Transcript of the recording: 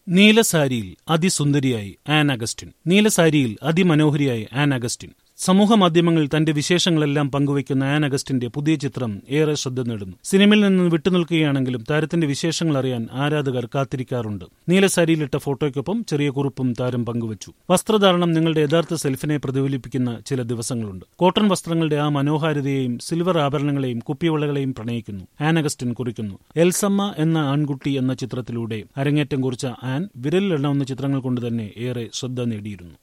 നീലസാരിയിൽ അതിസുന്ദരിയായി Ann Augustine നീലസാരിയിൽ അതിമനോഹരിയായി ആൻ അഗസ്റ്റിൻ സമൂഹ മാധ്യമങ്ങളിൽ തന്റെ വിശേഷങ്ങളെല്ലാം പങ്കുവയ്ക്കുന്ന ആൻ അഗസ്റ്റിന്റെ പുതിയ ചിത്രം ഏറെ ശ്രദ്ധ നേടുന്നു സിനിമയിൽ നിന്ന് വിട്ടുനിൽക്കുകയാണെങ്കിലും താരത്തിന്റെ വിശേഷങ്ങൾ അറിയാൻ ആരാധകർ കാത്തിരിക്കാറുണ്ട് നീലസാരിയിലിട്ട ഫോട്ടോയ്ക്കൊപ്പം ചെറിയ കുറിപ്പും താരം പങ്കുവച്ചു വസ്ത്രധാരണം നിങ്ങളുടെ യഥാർത്ഥ സെൽഫിനെ പ്രതിഫലിപ്പിക്കുന്ന ചില ദിവസങ്ങളുണ്ട് കോട്ടൺ വസ്ത്രങ്ങളുടെ ആ മനോഹാരിതയെയും സിൽവർ ആഭരണങ്ങളെയും കുപ്പിവളകളെയും പ്രണയിക്കുന്നു ആൻ അഗസ്റ്റിൻ കുറിക്കുന്നു എൽസമ്മ എന്ന ആൺകുട്ടി എന്ന ചിത്രത്തിലൂടെ അരങ്ങേറ്റം കുറിച്ച ആൻ വിരലിലെണ്ണാവുന്ന ചിത്രങ്ങൾ കൊണ്ട് തന്നെ ഏറെ ശ്രദ്ധ നേടിയിരുന്നു